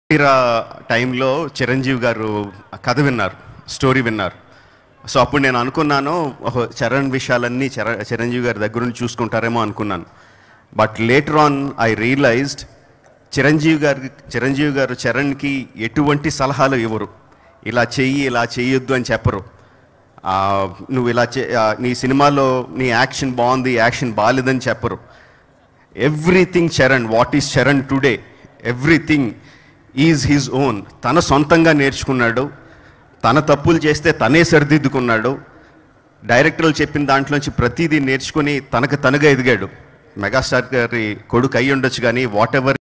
మీరా టైంలో చిరంజీవి గారు కథ విన్నారు స్టోరీ విన్నారు సో అప్పుడు నేను అనుకున్నాను ఓహో, చరణ్ విషయాలన్నీ చర చిరంజీవి గారి దగ్గర నుంచి చూసుకుంటారేమో అనుకున్నాను but later on I realized Chiranjeevi గారికి చిరంజీవి గారు చరణ్కి ఎటువంటి సలహాలు ఇవ్వరు ఇలా చెయ్యి ఇలా చేయొద్దు అని చెప్పరు ఆ, నువ్వు ఇలా చే ఆ, నీ సినిమాలో నీ యాక్షన్ బాగుంది యాక్షన్ బాగాలేదని చెప్పరు everything Charan what is Charan today everything is his own తన సొంతంగా నేర్చుకున్నాడు తన తప్పులు చేస్తే తనే సరిదిద్దుకున్నాడు డైరెక్టర్లు చెప్పిన దాంట్లోంచి ప్రతిదీ నేర్చుకుని తనకు తనుగా ఎదిగాడు మెగాస్టార్ గారి కొడుకు అయి ఉండొచ్చు కానీ వాట్ ఎవర్